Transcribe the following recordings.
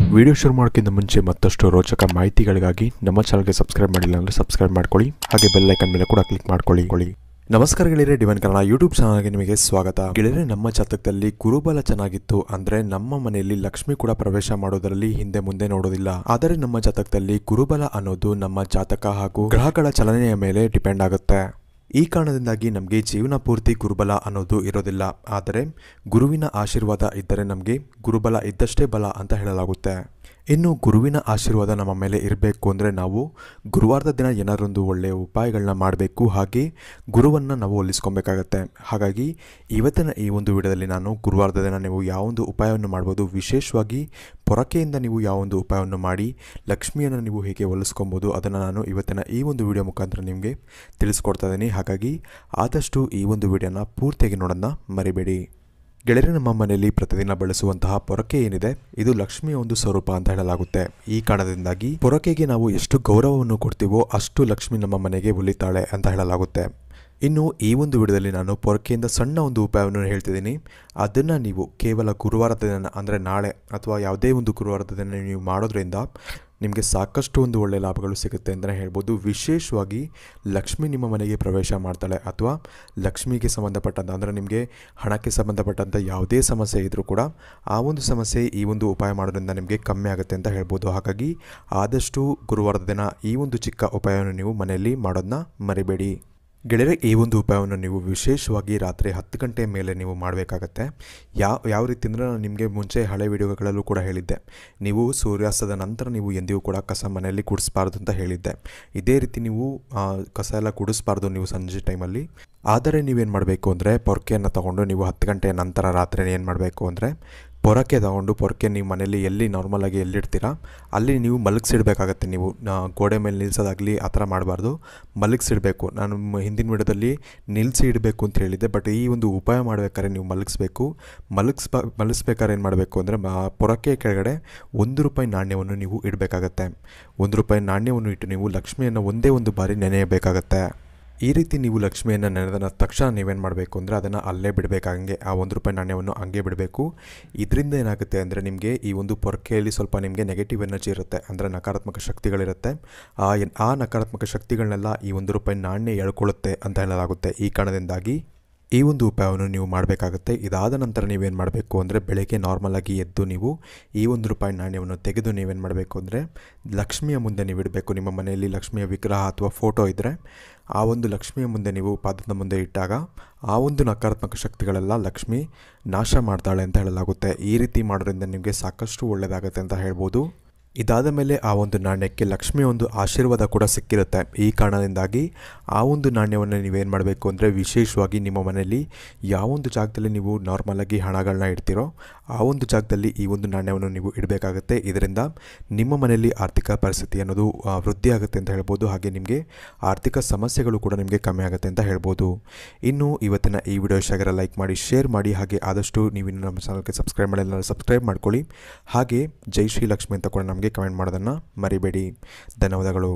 Video ಶುರು ಮಾಡೋಕ್ಕಿಂತ ಮುಂಚೆ ಮತ್ತಷ್ಟು ರೋಚಕ ಮಾಹಿತಿಗಳಿಗಾಗಿ ನಮ್ಮ ಚಾನಲ್ಗೆ ಸಬ್ಸ್ಕ್ರೈಬ್ ಮಾಡಿಲ್ಲ ಅಂದರೆ ಸಬ್ಸ್ಕ್ರೈಬ್ ಮಾಡ್ಕೊಳ್ಳಿ ಹಾಗೆ ಬೆಲ್ ಐಕನ್ ಮೇಲೆ ಕೂಡ ಕ್ಲಿಕ್ ಮಾಡ್ಕೊಳ್ಳಿ ಕೊಳ್ಳಿ. ನಮಸ್ಕಾರ ಗೆಳೆಯರೆ ಡಿವನ್ ಕನ್ನಡ ಯೂಟ್ಯೂಬ್ ಚಾನಲ್ಗೆ ನಿಮಗೆ ಸ್ವಾಗತ ಗೆಳೆಯರೆ ನಮ್ಮ ಜಾತಕದಲ್ಲಿ ಗುರುಬಲ ಚೆನ್ನಾಗಿತ್ತು ಅಂದ್ರೆ ನಮ್ಮ ಮನೆಯಲ್ಲಿ ಲಕ್ಷ್ಮಿ ಕೂಡ ಪ್ರವೇಶ ಮಾಡೋದರಲ್ಲಿ ಹಿಂದೆ ಮುಂದೆ ನೋಡೋದಿಲ್ಲ ಆದರೆ ನಮ್ಮ ಜಾತಕದಲ್ಲಿ ಗುರುಬಲ ಅನ್ನೋದು ನಮ್ಮ ಜಾತಕ ಹಾಗೂ ಗ್ರಹಗಳ ಚಲನೆಯ ಮೇಲೆ ಡಿಪೆಂಡ್ ಆಗುತ್ತೆ ಈ ಕಾರಣದಿಂದಾಗಿ ನಮಗೆ ಜೀವನ ಪೂರ್ತಿ ಗುರುಬಲ ಅನ್ನೋದು ಇರೋದಿಲ್ಲ ಆದರೆ ಗುರುವಿನ ಆಶೀರ್ವಾದ ಇದ್ದರೆ ನಮಗೆ ಗುರುಬಲ ಇದ್ದಷ್ಟೇ ಬಲ ಅಂತ ಹೇಳಲಾಗುತ್ತೆ ಇನ್ನು ಗುರುವಿನ ಆಶೀರ್ವಾದ ನಮ್ಮ ಮೇಲೆ ಇರಬೇಕು ಅಂದರೆ ನಾವು ಗುರುವಾರದ ದಿನ ಏನಾರೊಂದು ಒಳ್ಳೆಯ ಉಪಾಯಗಳನ್ನ ಮಾಡಬೇಕು ಹಾಗೆ ಗುರುವನ್ನು ನಾವು ಒಲಿಸ್ಕೊಬೇಕಾಗತ್ತೆ ಹಾಗಾಗಿ ಇವತ್ತಿನ ಈ ಒಂದು ವಿಡಿಯೋದಲ್ಲಿ ನಾನು ಗುರುವಾರದ ದಿನ ನೀವು ಯಾವೊಂದು ಉಪಾಯವನ್ನು ಮಾಡ್ಬೋದು ವಿಶೇಷವಾಗಿ ಪೊರಕೆಯಿಂದ ನೀವು ಯಾವೊಂದು ಉಪಾಯವನ್ನು ಮಾಡಿ ಲಕ್ಷ್ಮಿಯನ್ನು ನೀವು ಹೇಗೆ ಒಲಿಸ್ಕೊಬೋದು ಅದನ್ನು ನಾನು ಇವತ್ತಿನ ಈ ಒಂದು ವಿಡಿಯೋ ಮುಖಾಂತರ ನಿಮಗೆ ತಿಳಿಸ್ಕೊಡ್ತಾ ಇದ್ದೀನಿ ಹಾಗಾಗಿ ಆದಷ್ಟು ಈ ಒಂದು ವಿಡಿಯೋನ ಪೂರ್ತಿಯಾಗಿ ನೋಡೋಣ ಮರಿಬೇಡಿ ಗೆಳೆಯರೆ ನಮ್ಮ ಮನೆಯಲ್ಲಿ ಪ್ರತಿದಿನ ಬಳಸುವಂತಹ ಪೊರಕೆ ಏನಿದೆ ಇದು ಲಕ್ಷ್ಮಿಯ ಒಂದು ಸ್ವರೂಪ ಅಂತ ಹೇಳಲಾಗುತ್ತೆ ಈ ಕಾರಣದಿಂದಾಗಿ ಪೊರಕೆಗೆ ನಾವು ಎಷ್ಟು ಗೌರವವನ್ನು ಕೊಡ್ತೀವೋ ಅಷ್ಟು ಲಕ್ಷ್ಮಿ ನಮ್ಮ ಮನೆಗೆ ಒಲಿತಾಳೆ ಅಂತ ಹೇಳಲಾಗುತ್ತೆ ಇನ್ನು ಈ ಒಂದು ವಿಡಿಯೋದಲ್ಲಿ ನಾನು ಪೊರಕೆಯಿಂದ ಸಣ್ಣ ಒಂದು ಉಪಾಯವನ್ನು ಹೇಳ್ತಿದ್ದೀನಿ ಅದನ್ನು ನೀವು ಕೇವಲ ಗುರುವಾರದ ದಿನ ಅಂದರೆ ನಾಳೆ ಅಥವಾ ಯಾವುದೇ ಒಂದು ಗುರುವಾರದ ದಿನ ನೀವು ಮಾಡೋದ್ರಿಂದ ನಿಮಗೆ ಸಾಕಷ್ಟು ಒಂದು ಒಳ್ಳೆಯ ಲಾಭಗಳು ಸಿಗುತ್ತೆ ಅಂತಲೇ ಹೇಳ್ಬೋದು ವಿಶೇಷವಾಗಿ ಲಕ್ಷ್ಮಿ ನಿಮ್ಮ ಮನೆಗೆ ಪ್ರವೇಶ ಮಾಡ್ತಾಳೆ ಅಥವಾ ಲಕ್ಷ್ಮಿಗೆ ಸಂಬಂಧಪಟ್ಟಂಥ ಅಂದರೆ ನಿಮಗೆ ಹಣಕ್ಕೆ ಸಂಬಂಧಪಟ್ಟಂಥ ಯಾವುದೇ ಸಮಸ್ಯೆ ಇದ್ದರೂ ಕೂಡ ಆ ಒಂದು ಸಮಸ್ಯೆ ಈ ಒಂದು ಉಪಾಯ ಮಾಡೋದ್ರಿಂದ ನಿಮಗೆ ಕಮ್ಮಿ ಆಗುತ್ತೆ ಅಂತ ಹೇಳ್ಬೋದು ಹಾಗಾಗಿ ಆದಷ್ಟು ಗುರುವಾರದ ದಿನ ಈ ಒಂದು ಚಿಕ್ಕ ಉಪಾಯವನ್ನು ನೀವು ಮನೆಯಲ್ಲಿ ಮಾಡೋದನ್ನ ಮರಿಬೇಡಿ ಗೆಳೆಯರೆ ಈ ಒಂದು ಉಪಾಯವನ್ನು ನೀವು ವಿಶೇಷವಾಗಿ ರಾತ್ರಿ ಹತ್ತು ಗಂಟೆ ಮೇಲೆ ನೀವು ಮಾಡಬೇಕಾಗತ್ತೆ ಯಾವ ಯಾವ ರೀತಿ ಅಂದರೆ ನಾನು ನಿಮಗೆ ಮುಂಚೆ ಹಳೆ ವಿಡಿಯೋಗಳಲ್ಲೂ ಕೂಡ ಹೇಳಿದ್ದೆ ನೀವು ಸೂರ್ಯಾಸ್ತದ ನಂತರ ನೀವು ಎಂದಿಗೂ ಕೂಡ ಕಸ ಮನೆಯಲ್ಲಿ ಗುಡಿಸ್ಬಾರ್ದು ಅಂತ ಹೇಳಿದ್ದೆ ಇದೇ ರೀತಿ ನೀವು ಆ, ಕಸ ಎಲ್ಲ ಗುಡಿಸ್ಬಾರ್ದು ನೀವು ಸಂಜೆ ಟೈಮಲ್ಲಿ ಆದರೆ ನೀವೇನು ಮಾಡಬೇಕು ಅಂದರೆ ಪೊರಕೆಯನ್ನು ತಗೊಂಡು ನೀವು ಹತ್ತು ಗಂಟೆಯ ನಂತರ ರಾತ್ರಿ ಏನು ಮಾಡಬೇಕು ಅಂದರೆ ಪೊರಕೆ ತಗೊಂಡು ಪೊರಕೆ ನೀವು ಮನೇಲಿ ಎಲ್ಲಿ ನಾರ್ಮಲಾಗಿ ಎಲ್ಲಿಡ್ತೀರಾ ಅಲ್ಲಿ ನೀವು ಮಲಗಿಸಿಡ್ಬೇಕಾಗತ್ತೆ ನೀವು ಆ, ಗೋಡೆ ಮೇಲೆ ನಿಲ್ಸೋದಾಗಲಿ ಆ ಥರ ಮಾಡಬಾರ್ದು ಮಲಗಿಸಿಡಬೇಕು ನಾನು ಮ- ಹಿಂದಿನ ವಿಡಿಯೋದಲ್ಲಿ ನಿಲ್ಲಿಸಿ ಇಡಬೇಕು ಅಂತ ಹೇಳಿದ್ದೆ ಬಟ್ ಈ ಒಂದು ಉಪಾಯ ಮಾಡಬೇಕಾದ್ರೆ ನೀವು ಮಲಗಿಸ್ಬೇಕು ಮಲಗಿಸ್ಬ ಮಲಗಿಸ್ಬೇಕಾದ್ರೆ ಏನು ಮಾಡಬೇಕು ಅಂದರೆ ಪೊರಕೆ ಕೆಳಗಡೆ ಒಂದು ರೂಪಾಯಿ ನಾಣ್ಯವನ್ನು ನೀವು ಇಡಬೇಕಾಗತ್ತೆ ಒಂದು ರೂಪಾಯಿ ನಾಣ್ಯವನ್ನು ಇಟ್ಟು ನೀವು ಲಕ್ಷ್ಮಿಯನ್ನು ಒಂದೇ ಒಂದು ಬಾರಿ ನೆನೆಯಬೇಕಾಗತ್ತೆ ಈ ರೀತಿ ನೀವು ಲಕ್ಷ್ಮಿಯನ್ನು ನೆನೆದ ತಕ್ಷಣ ನೀವೇನು ಮಾಡಬೇಕು ಅಂದರೆ ಅದನ್ನು ಅಲ್ಲೇ ಬಿಡಬೇಕಾಗಂಗೆ ಆ ಒಂದು ರೂಪಾಯಿ ನಾಣ್ಯವನ್ನು ಹಂಗೆ ಬಿಡಬೇಕು ಇದರಿಂದ ಏನಾಗುತ್ತೆ ಅಂದರೆ ನಿಮಗೆ ಈ ಒಂದು ಪೊರಕೆಯಲ್ಲಿ ಸ್ವಲ್ಪ ನಿಮಗೆ ನೆಗೆಟಿವ್ ಎನರ್ಜಿ ಇರುತ್ತೆ ಅಂದರೆ ನಕಾರಾತ್ಮಕ ಶಕ್ತಿಗಳಿರುತ್ತೆ ಆ ಎನ್- ಆ ನಕಾರಾತ್ಮಕ ಶಕ್ತಿಗಳನ್ನೆಲ್ಲ ಈ ಒಂದು ರೂಪಾಯಿ ನಾಣ್ಯ ಎಳ್ಕೊಳ್ಳುತ್ತೆ ಅಂತ ಹೇಳಲಾಗುತ್ತೆ ಈ ಕಾರಣದಿಂದಾಗಿ ಈ ಒಂದು ಉಪಾಯವನ್ನು ನೀವು ಮಾಡಬೇಕಾಗುತ್ತೆ ಇದಾದ ನಂತರ ನೀವೇನು ಮಾಡಬೇಕು ಅಂದರೆ ಬೆಳಗ್ಗೆ ನಾರ್ಮಲಾಗಿ ಎದ್ದು ನೀವು ಈ ಒಂದು ರೂಪಾಯಿ ನಾಣ್ಯವನ್ನು ತೆಗೆದು ನೀವೇನು ಮಾಡಬೇಕು ಅಂದರೆ ಲಕ್ಷ್ಮಿಯ ಮುಂದೆ ನೀವು ಇಡಬೇಕು ನಿಮ್ಮ ಮನೆಯಲ್ಲಿ ಲಕ್ಷ್ಮಿಯ ವಿಗ್ರಹ ಅಥವಾ ಫೋಟೋ ಇದ್ದರೆ ಆ ಒಂದು ಲಕ್ಷ್ಮಿಯ ಮುಂದೆ ನೀವು ಪಾದದ ಮುಂದೆ ಇಟ್ಟಾಗ ಆ ಒಂದು ನಕಾರಾತ್ಮಕ ಶಕ್ತಿಗಳೆಲ್ಲ ಲಕ್ಷ್ಮಿ ನಾಶ ಮಾಡ್ತಾಳೆ ಅಂತ ಹೇಳಲಾಗುತ್ತೆ ಈ ರೀತಿ ಮಾಡೋದ್ರಿಂದ ನಿಮಗೆ ಸಾಕಷ್ಟು ಒಳ್ಳೆಯದಾಗುತ್ತೆ ಅಂತ ಹೇಳ್ಬೋದು ಇದಾದ ಮೇಲೆ ಆ ಒಂದು ನಾಣ್ಯಕ್ಕೆ ಲಕ್ಷ್ಮಿಯ ಒಂದು ಆಶೀರ್ವಾದ ಕೂಡ ಸಿಕ್ಕಿರುತ್ತೆ ಈ ಕಾರಣದಿಂದಾಗಿ ಆ ಒಂದು ನಾಣ್ಯವನ್ನು ನೀವೇನು ಮಾಡಬೇಕು ಅಂದರೆ ವಿಶೇಷವಾಗಿ ನಿಮ್ಮ ಮನೆಯಲ್ಲಿ ಯಾವೊಂದು ಜಾಗದಲ್ಲಿ ನೀವು ನಾರ್ಮಲಾಗಿ ಹಣಗಳನ್ನ ಇಡ್ತೀರೋ ಆ ಒಂದು ಜಾಗದಲ್ಲಿ ಈ ಒಂದು ನಾಣ್ಯವನ್ನು ನೀವು ಇಡಬೇಕಾಗುತ್ತೆ ಇದರಿಂದ ನಿಮ್ಮ ಮನೆಯಲ್ಲಿ ಆರ್ಥಿಕ ಪರಿಸ್ಥಿತಿ ಅನ್ನೋದು ಆ, ವೃದ್ಧಿ ಆಗುತ್ತೆ ಅಂತ ಹೇಳ್ಬೋದು ಹಾಗೆ ನಿಮಗೆ ಆರ್ಥಿಕ ಸಮಸ್ಯೆಗಳು ಕೂಡ ನಿಮಗೆ ಕಮ್ಮಿ ಆಗುತ್ತೆ ಅಂತ ಹೇಳ್ಬೋದು ಇನ್ನು ಇವತ್ತಿನ ಈ ವಿಡಿಯೋ ಇಷ್ಟ ಆಗಿರೋ ಲೈಕ್ ಮಾಡಿ ಶೇರ್ ಮಾಡಿ ಹಾಗೆ ಆದಷ್ಟು ನೀವು ಇನ್ನು ನಮ್ಮ ಚಾನಲ್ಗೆ ಸಬ್ಸ್ಕ್ರೈಬ್ ಮಾಡಿಲ್ಲ ಸಬ್ಸ್ಕ್ರೈಬ್ ಮಾಡ್ಕೊಳ್ಳಿ ಹಾಗೆ ಜೈ ಶ್ರೀ ಲಕ್ಷ್ಮಿ ಅಂತ ಕೂಡ ನಮಗೆ ಕಮೆಂಟ್ ಮಾಡೋದನ್ನು ಮರಿಬೇಡಿ ಧನ್ಯವಾದಗಳು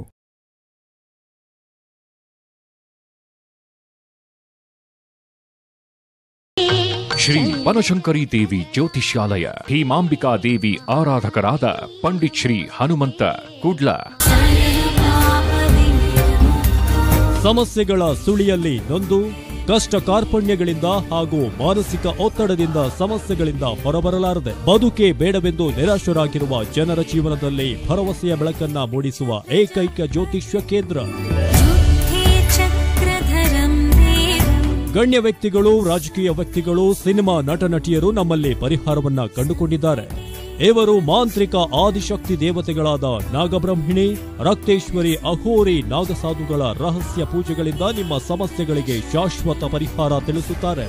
ಶ್ರೀ ಬನಶಂಕರಿ ದೇವಿ ಜ್ಯೋತಿಷ್ಯಾಲಯ ಭೀಮಾಂಬಿಕಾ ದೇವಿ ಆರಾಧಕರಾದ ಪಂಡಿತ್ ಶ್ರೀ ಹನುಮಂತ ಕುಡ್ಲ ಸಮಸ್ಯೆಗಳ ಸುಳಿಯಲ್ಲಿ ನೊಂದು ಕಷ್ಟ ಕಾರ್ಪಣ್ಯಗಳಿಂದ ಹಾಗೂ ಮಾನಸಿಕ ಒತ್ತಡದಿಂದ ಸಮಸ್ಯೆಗಳಿಂದ ಹೊರಬರಲಾರದೆ ಬದುಕೆ ಬೇಡವೆಂದು ನಿರಾಶರಾಗಿರುವ ಜನರ ಜೀವನದಲ್ಲಿ ಭರವಸೆಯ ಬೆಳಕನ್ನ ಮೂಡಿಸುವ ಏಕೈಕ ಜ್ಯೋತಿಷ್ಯ ಕೇಂದ್ರ युद्धे चक्रधरं देवम् ಗಣ್ಯ ವ್ಯಕ್ತಿಗಳು ರಾಜಕೀಯ ವ್ಯಕ್ತಿಗಳು ಸಿನಿಮಾ ನಟ ನಟಿಯರು ನಮ್ಮಲ್ಲಿ ಪರಿಹಾರವನ್ನ ಕಂಡುಕೊಂಡಿದ್ದಾರೆ ಇವರು ಮಾಂತ್ರಿಕ ಆದಿಶಕ್ತಿ ದೇವತೆಗಳಾದ ನಾಗಬ್ರಹ್ಮಿಣಿ ರಕ್ತೇಶ್ವರಿ ಅಘೋರಿ ನಾಗಸಾಧುಗಳ ರಹಸ್ಯ ಪೂಜೆಗಳಿಂದ ನಿಮ್ಮ ಸಮಸ್ಯೆಗಳಿಗೆ ಶಾಶ್ವತ ಪರಿಹಾರ ತಿಳಿಸುತ್ತಾರೆ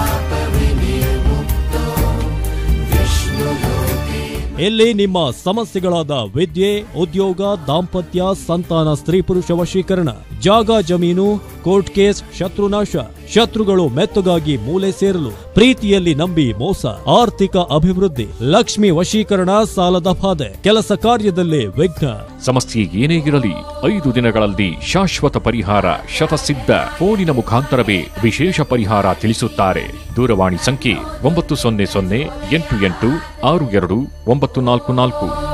ಇಲ್ಲಿ ನಿಮ್ಮ ಸಮಸ್ಯೆಗಳಾದ ವಿದ್ಯೆ ಉದ್ಯೋಗ ದಾಂಪತ್ಯ ಸಂತಾನ ಸ್ತ್ರೀ ಪುರುಷ ವಶೀಕರಣ ಜಾಗ ಜಮೀನು ಕೋರ್ಟ್ ಕೇಸ್ ಶತ್ರುನಾಶ ಶತ್ರುಗಳು ಮೆತ್ತಗಾಗಿ ಮೂಲೆ ಸೇರಲು ಪ್ರೀತಿಯಲ್ಲಿ ನಂಬಿ ಮೋಸ ಆರ್ಥಿಕ ಅಭಿವೃದ್ಧಿ ಲಕ್ಷ್ಮಿ ವಶೀಕರಣ ಸಾಲದ ಬಾಧೆ ಕೆಲಸ ಕಾರ್ಯದಲ್ಲಿ ವಿಘ್ನ ಸಮಸ್ಯೆ ಏನೇ ಇರಲಿ ಐದು ದಿನಗಳಲ್ಲಿ ಶಾಶ್ವತ ಪರಿಹಾರ ಶತಸಿದ್ಧ ಫೋನಿನ ಮುಖಾಂತರವೇ ವಿಶೇಷ ಪರಿಹಾರ ತಿಳಿಸುತ್ತಾರೆ ದೂರವಾಣಿ ಸಂಖ್ಯೆ ಒಂಬತ್ತು ಸೊನ್ನೆ ಸೊನ್ನೆ ಎಂಟು ಎಂಟು ಆರು ಎರಡು ಒಂಬತ್ತು ನಾಲ್ಕು ನಾಲ್ಕು